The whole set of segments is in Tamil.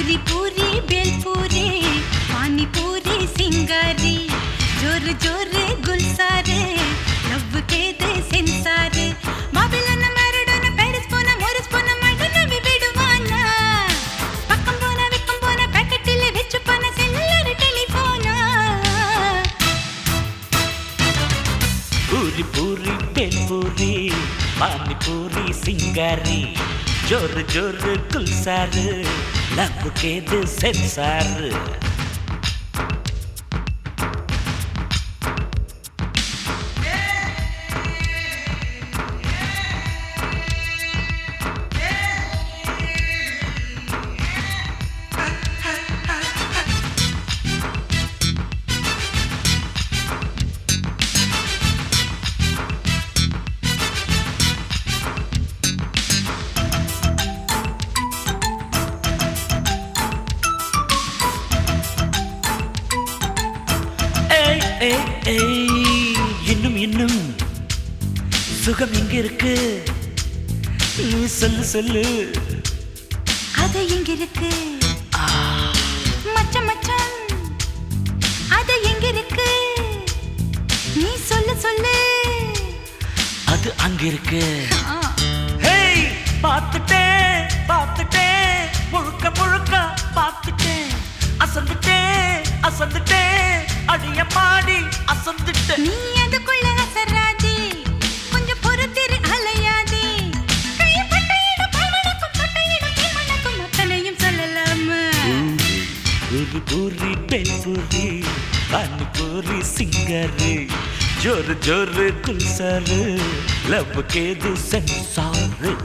पूरी पूरी बेलपूरी पानी पूरी सिंगारी जोर जोर गुलसारे लव के दे सेंसारे బాబిలన్న మరడన పెరిస్ పోన మోరిస్ పోన మడన విబిడువానా పక్కం పోన విక్కం పోన ప్యాకెట్టిలే వెచ్చు పోన సెల్యులర్ టెలిఫోనా பூரி பூரி பெல்பூரி பானிபூரி சிங்காரி ஜோரு ஜோரு குல்சாரு லவ்வுக்கேது சென்சாரு ஏய் ஏய் ஏய் இன்னும் இன்னும் சுகம் எங்க இருக்கு நீ சொல்லு சொல்லு அது எங்க இருக்கு மச்சம் மச்சம் அது எங்க இருக்கு நீ சொல்லு சொல்லு அது அங்க இருக்கு ஆ, ஹேய் பார்த்துட்டேன் பார்த்துட்டேன் முழுக்க முழுக்க பார்த்துட்டேன் அசந்துட்டேன் அசந்துட்டேன் அடிய பாடி அசந்துட்டேன் நீ அதுக்குள்ள அசராதே கொஞ்சம் பொறுத்திரு அலையாதே கைப்பட்ட இடம் பல்வழக்கும் பட்ட இடம் தீமணக்கும் அத்தனையும் சொல்லலாமா பூரி பூரி பெல்பூரி பானிபூரி சிங்கரு ஜோரு ஜோரு குல்சாரு லவ்வுக்கேது சென்சாரு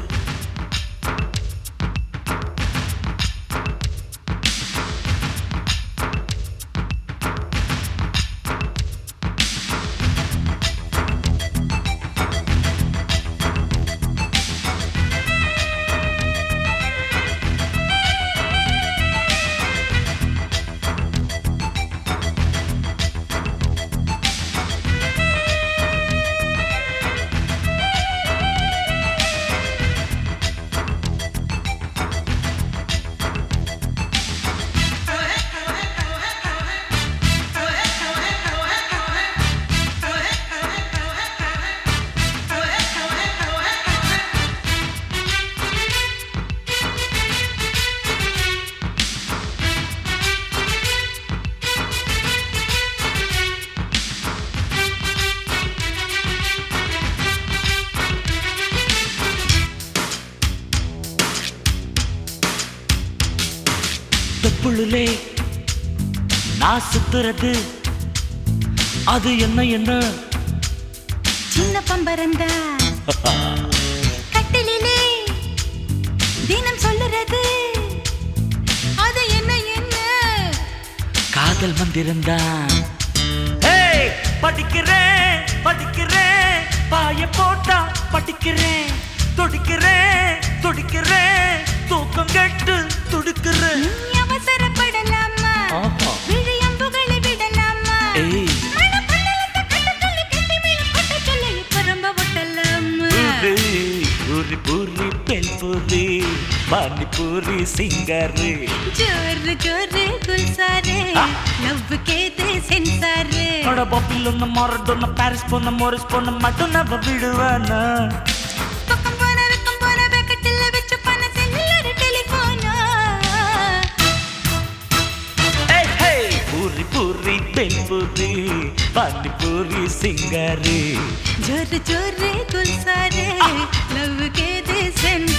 தொப்புளுலே நான் சுத்துறது அது என்ன என்ன சின்ன பம்பரந்தா கட்டிலே தினம் சொல்லுறது அது என்ன என்ன காதல் மந்திரம்தான் ஏய், படிக்கிறேன் படிக்கிறேன் பாய போட்டா படிக்கிறேன் துடிக்கிறேன் துடிக்கிறேன் தூக்கம் கெட்டு துடிக்கிறேன் நீ அவசரப்படலாமா ஆஹா. விழியம்புகளை விடலாமா ஏய். மனப்பள்ளலத்தை கட்டத்தள்ளி கட்டி மேல கொட்டச் சொல்லி இப்ப ரொம்ப ஒட்டலாமா பூரி பூரி பூரி பெல் பூரி பானிபூரி சிங்காரு ஜோரு ஜோரு குல்சாரே ஆ. லவ் கேது சென்சாரே அட பப்பில் மரடொன்ன பாரிஸ் போன மோரிஸ் போன மட்டும் நம்ம விடுவானா பக்கம் போன வெக்கம் போன பேக்கெட்டில் வச்சு பண்ண செல்லுலர் டெலிஃபோனா ஏய், ஹேய், பூரி பூரி பெல் பூரி பானிபூரி சிங்காரு ஜோரு ஜோரு குல்சாரே லவ் கேது சென்சாரே